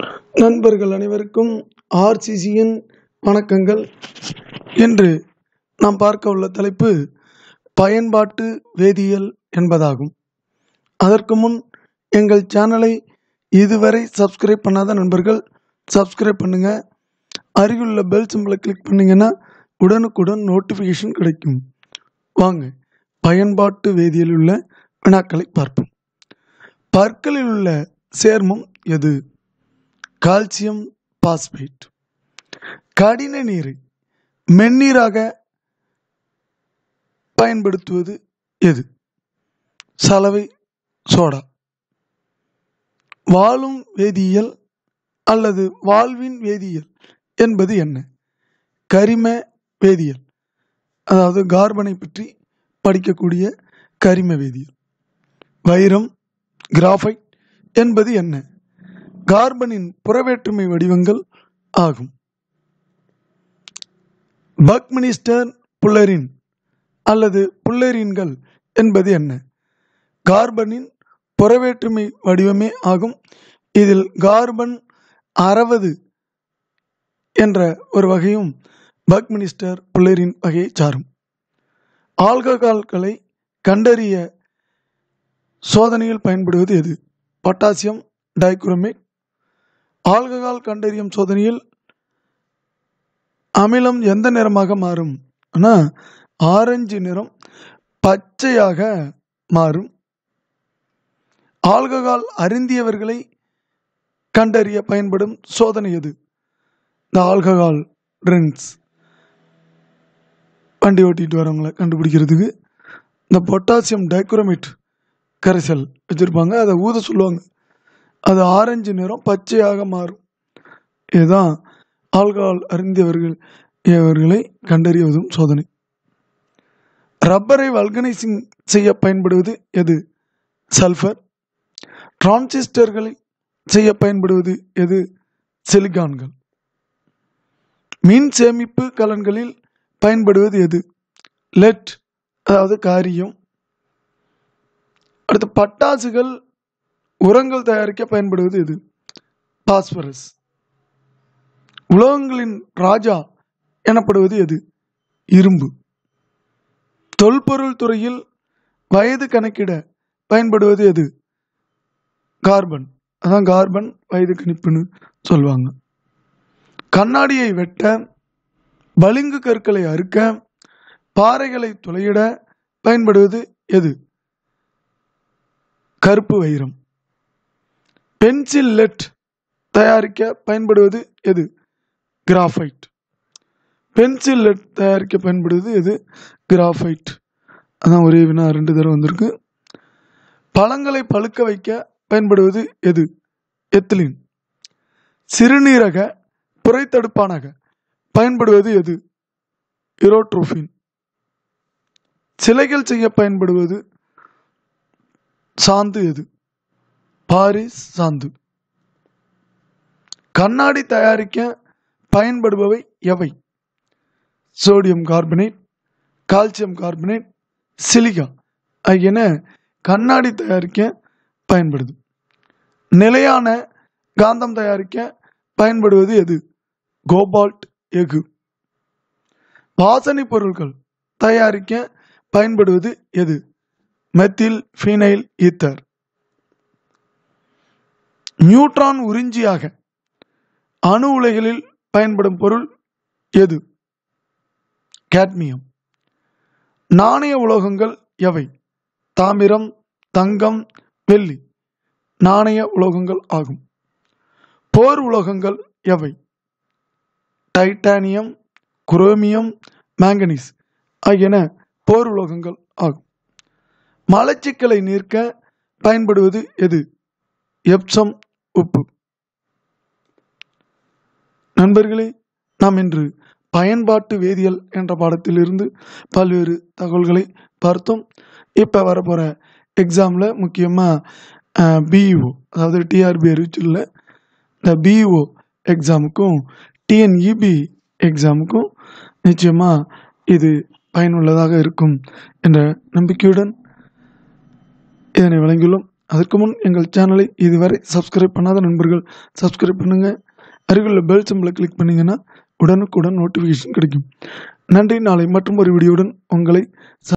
நண்பர்கள் அனைவருக்கும் ஆர்சிசியின் வணக்கங்கள் இன்று நாம் பார்க்க உள்ள தலைப்பு பயன்பாட்டு வேதியியல் என்பதாகும் அதற்கு முன் எங்கள் சேனலை இதுவரை சப்ஸ்கிரைப் பண்ணாத நண்பர்கள் சப்ஸ்கிரைப் பண்ணுங்க அருகிலுள்ள பெல் சிம்பிளை கிளிக் பண்ணீங்கன்னா உடனுக்குடன் நோட்டிஃபிகேஷன் கிடைக்கும் வாங்க பயன்பாட்டு வேதியியலில் உள்ள வினாக்களை பார்ப்போம் பற்களில் உள்ள சேர்மம் எது கால்சியம் பாஸ்பேட் கடின நீரை மென்னீராக பயன்படுத்துவது எது சலவை சோடா வாழும் வேதியியல் அல்லது வாழ்வின் வேதியியல் என்பது என்ன கரிம வேதியியல் அதாவது கார்பனை பற்றி படிக்கக்கூடிய கரிம வேதியியல் வைரம் கிராஃபைட் என்பது என்ன கார்பனின் புறவேற்றுமை வடிவங்கள் ஆகும் பக்மினிஸ்டர் புல்லரின் அல்லது புல்லரின்கள் என்பது என்ன கார்பனின் புறவேற்றுமை வடிவமே ஆகும் இதில் கார்பன் அறுபது என்ற ஒரு வகையும் பக்மினிஸ்டர் புல்லரின் வகையை சாரும் ஆல்கஹால்களை கண்டறிய சோதனையில் பயன்படுவது எது பொட்டாசியம் டைகுரோமேட் ஆல்கஹால் கண்டறியும் சோதனையில் அமிலம் எந்த நிறமாக மாறும் ஆனால் ஆரஞ்சு நிறம் பச்சையாக மாறும் ஆல்கஹால் அருந்தியவர்களை கண்டறிய பயன்படும் சோதனை எது இந்த ஆல்கஹால் ட்ரிங்க்ஸ் வண்டி ஓட்டிட்டு வரவங்களை கண்டுபிடிக்கிறதுக்கு இந்த பொட்டாசியம் டைக்ரோமேட் கரைசல் வச்சுருப்பாங்க அதை ஊத சொல்லுவாங்க அது ஆரஞ்சு நிறம் பச்சையாக மாறும் இதுதான் ஆல்கஹால் அருந்தியவர்கள் இவர்களை கண்டறிவதும் சோதனை ரப்பரை வல்கனைசிங் செய்ய பயன்படுவது எது சல்ஃபர் டிரான்சிஸ்டர்களை செய்ய பயன்படுவது எது சிலிகான்கள் மின் சேமிப்பு கலன்களில் பயன்படுவது எது லெட் அதாவது காரியம் அடுத்து பட்டாசுகள் உரங்கள் தயாரிக்க பயன்படுவது எது பாஸ்பரஸ் உலோகங்களின் ராஜா எனப்படுவது எது இரும்பு தொல்பொருள் துறையில் வயது கணக்கிட பயன்படுவது எது கார்பன் அதான் கார்பன் வயது கணிப்புன்னு சொல்லுவாங்க கண்ணாடியை வெட்ட பளிங்கு கற்களை அறுக்க பாறைகளை துளையிட பயன்படுவது எது கருப்பு வைரம் பென்சில் லெட் தயாரிக்க பயன்படுவது எது கிராஃபைட் பென்சில் லெட் தயாரிக்க பயன்படுவது எது கிராஃபைட் அதான் ஒரே வினா ரெண்டு தடவை வந்திருக்கு பழங்களை பழுக்க வைக்க பயன்படுவது எது எத்திலின் சிறுநீரக புரைத்தடுப்பானாக பயன்படுவது எது இரோட்ரோஃபின் சிலைகள் செய்ய பயன்படுவது சாந்து எது பாரிஸ் சாந்து கண்ணாடி தயாரிக்க பயன்படுபவை எவை sodium carbonate calcium carbonate silica ஆகியன கண்ணாடி தயாரிக்க பயன்படுது நிலையான காந்தம் தயாரிக்க பயன்படுவது எது கோபால்ட் எஃகு வாசனை பொருட்கள் தயாரிக்க பயன்படுவது எது மெத்தில் ஃபீனைல் ஈத்தர் நியூட்ரான் உறிஞ்சியாக அணு உலைகளில் பயன்படும் பொருள் எது கேட்மியம் நாணய உலோகங்கள் எவை தாமிரம் தங்கம் வெள்ளி நாணய உலோகங்கள் ஆகும் போர் உலோகங்கள் எவை டைட்டானியம் குரோமியம் மேங்கனீஸ் ஆகியன போர் உலோகங்கள் ஆகும் மலச்சிக்கலை நீர்க்க பயன்படுவது எது எப்சம் உப்பு நண்பர்களே நாம் இன்று பயன்பாட்டு வேதியியல் என்ற பாடத்திலிருந்து பல்வேறு தகவல்களை பார்த்தோம் இப்போ வரப்போகிற எக்ஸாமில் முக்கியமாக பிஇஓ அதாவது டிஆர்பி அறிவிச்சுள்ள இந்த பிஇஓ எக்ஸாமுக்கும் டிஎன்இபி எக்ஸாமுக்கும் நிச்சயமாக இது பயனுள்ளதாக இருக்கும் என்ற நம்பிக்கையுடன் இதனை வழங்கியுள்ளோம் அதற்கு முன் எங்கள் சேனலை இதுவரை சப்ஸ்கிரைப் பண்ணாத நண்பர்கள் சப்ஸ்கிரைப் பண்ணுங்கள் அருகிலுள்ள பெல் சிம்பிளை கிளிக் பண்ணிங்கன்னா உடனுக்குடன் நோட்டிஃபிகேஷன் கிடைக்கும் நன்றி நாளை மற்றும் ஒரு வீடியோவுடன் உங்களை